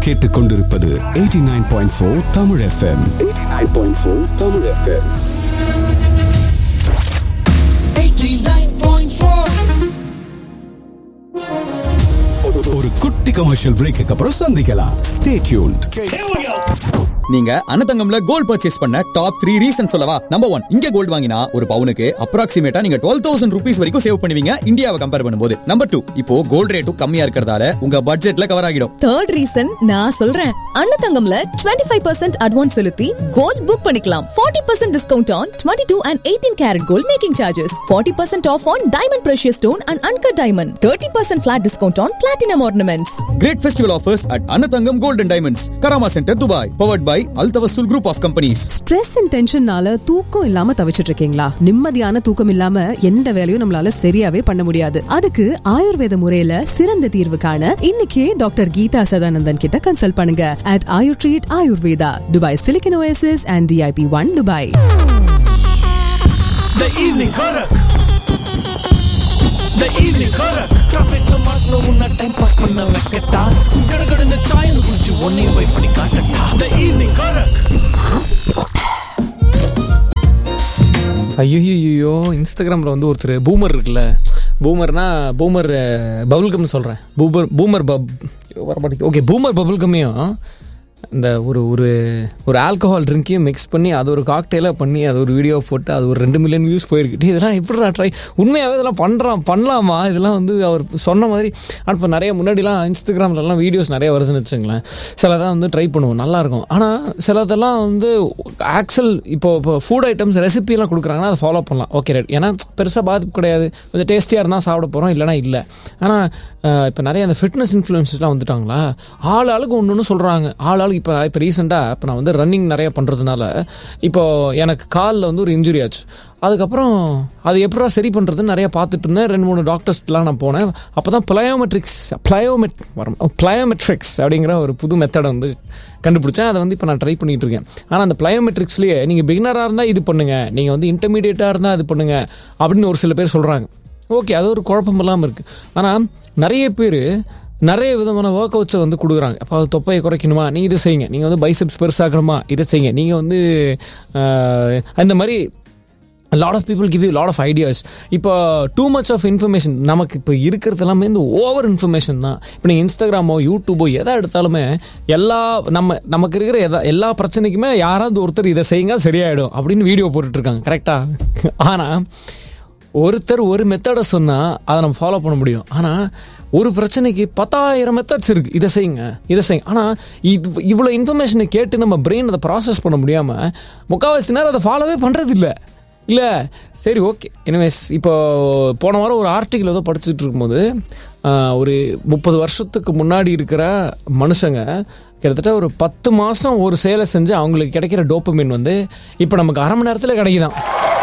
கேட்டுக்கொண்டிருப்பது 89.4 Tamil FM 89.4 Tamil FM ஒரு குட்டி கமர்ஷியல் பிரேக்கு அப்புறம் சந்திக்கலாம் ஸ்டே டியூன்ட் நீங்க அன்னதங்கம்ல கோல்ட் பர்ச்சேஸ் பண்ண டாப் த்ரீ ரீசன் சொல்லவா நம்பர் ஒன் இங்க கோல்ட் வாங்கினா ஒரு பவுனுக்கு அப்ராக்சிமேட்டா நீங்க டுவெல் தௌசண்ட் ருபீஸ் வரைக்கும் சேவ் பண்ணுவீங்க இந்தியாவை கம்பேர் பண்ணும்போது நம்பர் டூ இப்போ கோல்ட் ரேட்டும் கம்மியா இருக்கிறதால உங்க பட்ஜெட்ல கவர் ஆகிடும் தேர்ட் ரீசன் நான் சொல்றேன் அன்னதங்கம்ல 25% ஃபைவ் பர்சன்ட் அட்வான்ஸ் செலுத்தி கோல்ட் புக் பண்ணிக்கலாம் 40% percent discount on twenty two and eighteen carat gold making charges 40% percent off on diamond precious stone and uncut diamond thirty percent flat discount on platinum ornaments great festival offers at Annathangam gold and diamonds Karama centre Dubai powered by Al Tawasul group of companies stress and டென்ஷன்னால தூக்கம் இல்லாம தவிச்சிட்டு இருக்கீங்களா நிம்மதியான தூக்கம் இல்லாம எந்த வேலையும் நம்மளால சரியாவே பண்ண முடியாது அதுக்கு ஆயுர்வேத முறையில சிறந்த தீர்வு காண இன்னைக்கே டாக்டர் கீதா சதானந்தன் கிட்ட கன்சல்ட் பண்ணுங்க at Ayur treat Ayurveda Dubai silicon oasis and DIP one Dubai The evening Korak. The evening Korak. Trafficல மாட்டின உன்ன டைம் பாஸ் பண்ண வைக்கட்டா கடகடன்னு சாயல் குடிச்சு ஒன்னையும் வெயிட் பண்ணி காட்டட்டா The evening Korak. ஐயோ இன்ஸ்டாகிராமில் வந்து ஒருத்தர் பூமர் இருக்குல்ல பூமர்னா பூமர் பபுல்கம்னு சொல்கிறேன் பூமர் பூமர் பப் வர மாட்டேங்குது ஓகே பூமர் பபுல்கம்மையும் இந்த ஒரு ஒரு ஒரு ஆல்கஹால் ட்ரிங்கையும் மிக்ஸ் பண்ணி அது ஒரு காக்டெயிலாக பண்ணி அது ஒரு வீடியோ போட்டு அது ஒரு ரெண்டு மில்லியன் வியூஸ் போயிருக்கு இதெல்லாம் எப்படிடா ட்ரை உண்மையாகவே இதெல்லாம் பண்ணுறான் பண்ணலாமா இதெல்லாம் வந்து அவர் சொன்ன மாதிரி ஆனால் இப்போ நிறைய முன்னாடிலாம் இன்ஸ்டாகிராம்லலாம் வீடியோஸ் நிறைய வருதுன்னு வச்சுங்களேன் சிலதான் வந்து ட்ரை பண்ணுவோம் நல்லாயிருக்கும் ஆனால் சிலதெல்லாம் வந்து ஆக்சுவல் இப்போ இப்போ ஃபுட் ஐட்டம்ஸ் ரெசிபிலாம் கொடுக்குறாங்கன்னா அதை ஃபாலோ பண்ணலாம் ஓகே ரைட் ஏன்னா பெருசாக பாதிப்பு கிடையாது கொஞ்சம் டேஸ்டியாக இருந்தால் சாப்பிட போகிறோம் இல்லைனா இல்லை ஆனால் இப்போ நிறைய அந்த ஃபிட்னஸ் இன்ஃப்ளூயன்ஸ்லாம் வந்துட்டாங்களா ஆள் ஆளுக்கு ஒன்று ஒன்று சொல்கிறாங்க ஆள் ஆளுக்கு இப்போ இப்போ ரீசெண்டாக இப்போ நான் வந்து ரன்னிங் நிறைய பண்ணுறதுனால இப்போ எனக்கு காலில் வந்து ஒரு இன்ஜுரி ஆச்சு அதுக்கப்புறம் அது எப்படா சரி பண்ணுறதுன்னு நிறைய பார்த்துட்டு இருந்தேன் ரெண்டு மூணு டாக்டர்ஸ்லாம் நான் போனேன் அப்போ தான் பிளயோமெட்ரிக்ஸ் பிளயோமெட் வரும் பிளயோமெட்ரிக்ஸ் அப்படிங்கிற ஒரு புது மெத்தடை வந்து கண்டுபிடிச்சேன் அதை வந்து இப்போ நான் ட்ரை பண்ணிட்டு இருக்கேன் ஆனால் அந்த பிளயோமெட்ரிக்ஸ்லேயே நீங்கள் பிகினராக இருந்தால் இது பண்ணுங்கள் நீங்கள் வந்து இன்டர்மீடியட்டாக இருந்தால் இது பண்ணுங்கள் அப்படின்னு ஒரு சில பேர் சொல்கிறாங்க ஓகே அது ஒரு குழப்பம் இல்லாமல் இருக்குது ஆனால் நிறைய பேர் நிறைய விதமான ஒர்க் அவுட்ஸை வந்து கொடுக்குறாங்க அப்போ அது தொப்பையை குறைக்கணுமா நீங்கள் இதை செய்யுங்க நீங்கள் வந்து பைசப்ஸ் பெருசாக்கணுமா இதை செய்யுங்க நீங்கள் வந்து ஆஹ், அந்த மாதிரி lot of people give you lot of ideas இப்போ டூ மச் ஆஃப் இன்ஃபர்மேஷன் நமக்கு இப்போ இருக்கிறது எல்லாமே இந்த ஓவர் இன்ஃபர்மேஷன் தான் இப்போ நீங்கள் இன்ஸ்டாகிராமோ யூடியூபோ எதை எடுத்தாலுமே எல்லா நம்ம நமக்கு இருக்கிற எதா எல்லா பிரச்சனைக்குமே யாராவது ஒருத்தர் இதை செய்யுங்க சரியாயிடும் அப்படின்னு வீடியோ போட்டுட்ருக்காங்க கரெக்டாக ஆனால் ஒருத்தர் ஒரு மெத்தடை சொன்னால் அதை நம்ம ஃபாலோ பண்ண முடியும் ஆனால் ஒரு பிரச்சனைக்கு பத்தாயிரம் மெத்தட்ஸ் இருக்கு இதை செய்யுங்க இதை செய்யுங்க ஆனால் இது இவ்வளோ இன்ஃபர்மேஷனை கேட்டு நம்ம பிரெயின் அதை ப்ராசஸ் பண்ண முடியாமல் முக்கால்வாசி நேரம் அதை ஃபாலோவே பண்ணுறது இல்லை இல்லை சரி ஓகே எனிவேஸ் இப்போ போன வாரம் ஒரு ஆர்டிக்கல் ஏதோ படிச்சுட்டு இருக்கும்போது ஆஹ், ஒரு முப்பது வருஷத்துக்கு முன்னாடி இருக்கிற மனுஷங்க கிட்டத்தட்ட ஒரு பத்து மாதம் ஒரு சேலை செஞ்சு அவங்களுக்கு கிடைக்கிற டோப்பமின் வந்து இப்போ நமக்கு அரை மணி நேரத்தில் கிடைக்குதான்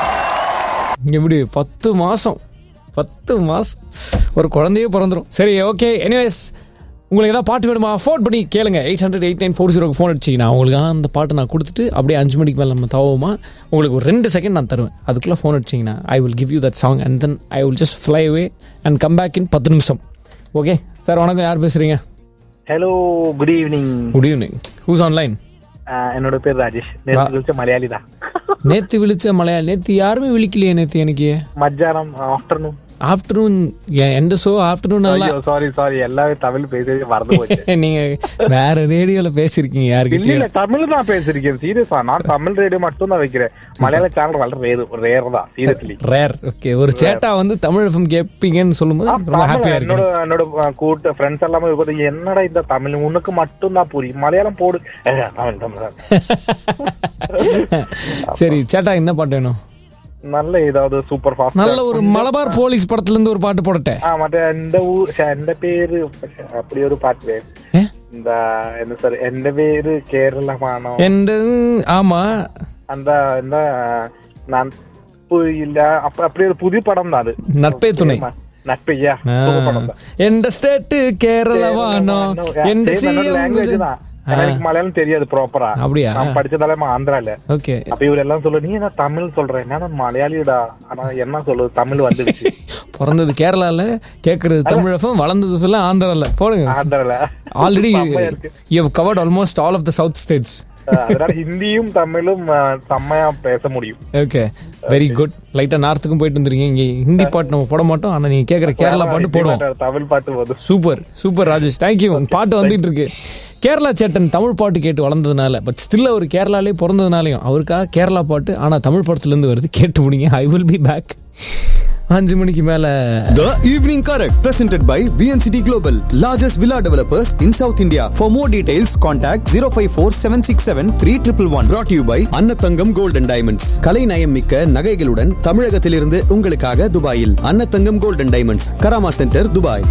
எப்படி பத்து மாதம் பத்து மாதம் ஒரு குழந்தையே பிறந்துடும் சரி ஓகே எனிவேஸ் உங்களுக்கு ஏதாவது பாட்டு வேணுமா ஃபோன் பண்ணி கேளுங்க eight hundred eight nine four ஜீரோக்கு ஃபோன் அடிச்சிங்கன்னா உங்களுக்கு அந்த பாட்டு நான் கொடுத்துட்டு அப்படியே அஞ்சு மணிக்கு மேலே நம்ம தவோமா உங்களுக்கு ஒரு ரெண்டு செகண்ட் நான் தருவேன் அதுக்குள்ளே ஃபோன் அடிச்சிங்கன்னா I will give you that song and then I will just fly away and come back in பத்து நிமிஷம் ஓகே சார் வணக்கம் யார் பேசுகிறீங்க hello good evening good evening who's online என்னோட பேர் ராஜேஷ் நேற்று கழிச்ச மலையாளி தான் நேற்று விழிச்ச மலையாளி நேற்று யாருமே விழிக்கலையே நேற்று எனக்கு மத்தியானம் ஆஃப்டர்நூன் ஆஃப்டர்நூன் எந்த ஷோ ஆஃப்டர்நூன் நல்லா சாரி சாரி எல்லாமே தமிழ் பேசி மறந்து போச்சு நீங்க வேற ரேடியோல பேசிருக்கீங்க இல்ல யாருக்கிட்டயும் இல்ல தமிழ் தான் பேசிருக்கேன் சீரியஸா நான் தமிழ் ரேடியோ மட்டும் தான் வைக்கிறேன் மலையாள சேனல் വളരെ ரேர் ரேர் தான் சீரியஸ்லி ரேர் ஓகே ஒரு சேட்டா வந்து தமிழ் எஃப்எம் கேட்பீங்கன்னு சொல்லும்போது எனக்கு ரொம்ப ஹாப்பியா என்னோட இருக்கு என்னோட அஹ், கூட்டு ஃப்ரெண்ட்ஸ் எல்லாமே இருக்கும் என்னடா இந்த தமிழ் உனக்கு மட்டும் தான் புரியும் மலையாளம் போடு ஏய், தமிழ் தமிழ் தான். சரி சேட்டா என்ன பாட்டு வேணும் நல்ல ஏதாவது சூப்பர் ஃபாஸ்ட் நல்ல ஒரு மலபார் போலீஸ் படத்துல இருந்து ஒரு பாட்டு போடட்டே ആ മറ്റേ എന്റെ ഊർ ശ്ശെ, എന്റെ പേര് പക്ഷെ അപ്പടി ഒരു പാട്ടില്ലേ ഏ? എന്താ എന്താ സാർ എന്റെ പേര് കേരളമാണോ எந்த ஆமா എന്താ എന്താ നട്പ് ഇല്ല അപ്പൊ അപ്പടി ഒരു പുതിയ പടം தான் அது நட்பே துணை நட்பையா படம் தான் எந்த ஸ்டேட்டு கேரளவானோ எந்த சிஎம் லாங்குவேஜ் தான் ஆனா எனக்கு மலையாளம் தெரியாது ப்ராப்பரா அப்படியா? நான் படிச்சதாலே ஆந்திரால ஓகே அப்ப இவர் எல்லாம் சொல்லு நீ என்ன தமிழ் சொல்ற என்ன மலையாளிடா ஆனா என்ன சொல்லுது தமிழ் வந்துடுச்சு பிறந்தது கேரளால கேக்குறது தமிழ் எஃப்எம் வளர்ந்தது ஃபுல்லா ஆந்திரால போடுங்க ஆந்திரால ஆல்ரெடி செம்மையா இருக்கு. You covered almost all of the south states uh அதனால ஹிந்தியும் தமிழும் அஹ், செம்மையா பேச முடியும் ஓகே வெரி குட் லைட்டா நார்த்துக்கும் போயிட்டு வந்துருக்கீங்க இங்க ஹிந்தி பாட்டு நம்ம போட மாட்டோம் ஆனா நீங்க கேக்குற கேரளா பாட்டு போடுவோம் தமிழ் பாட்டு போதும் சூப்பர் சூப்பர் ராஜேஷ் தேங்க்யூ பாட்டு வந்துட்டு இருக்கு கேரளா சேட்டன் தமிழ் பாட்டு கேட்டு வளர்ந்ததுனால பட் ஸ்டில் அவர் கேரளாலே பிறந்ததுனாலையும் அவருக்காக கேரளா பாட்டு ஆனா தமிழ் படத்துல இருந்து வருது கேட்டு முடிங்க ஐ வில் பி பேக் அஞ்சு மணிக்கு மேல The Evening Correct, presented by VNCT Global, largest villa developers in South India. For more details, contact 054 767 3111. Brought to you by அன்னத்தங்கம் Gold and Diamonds. கலை நயம் மிக்க நகைகளுடன் தமிழகத்திலிருந்து உங்களுக்காக துபாயில் Annathangam Gold and Diamonds, Karama centre Dubai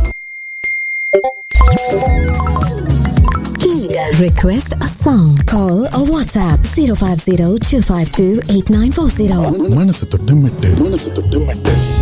Request a song. Call or WhatsApp 050 252 8940. மனசு தொட்டு மெட்டு மனசு தொட்டு மெட்டு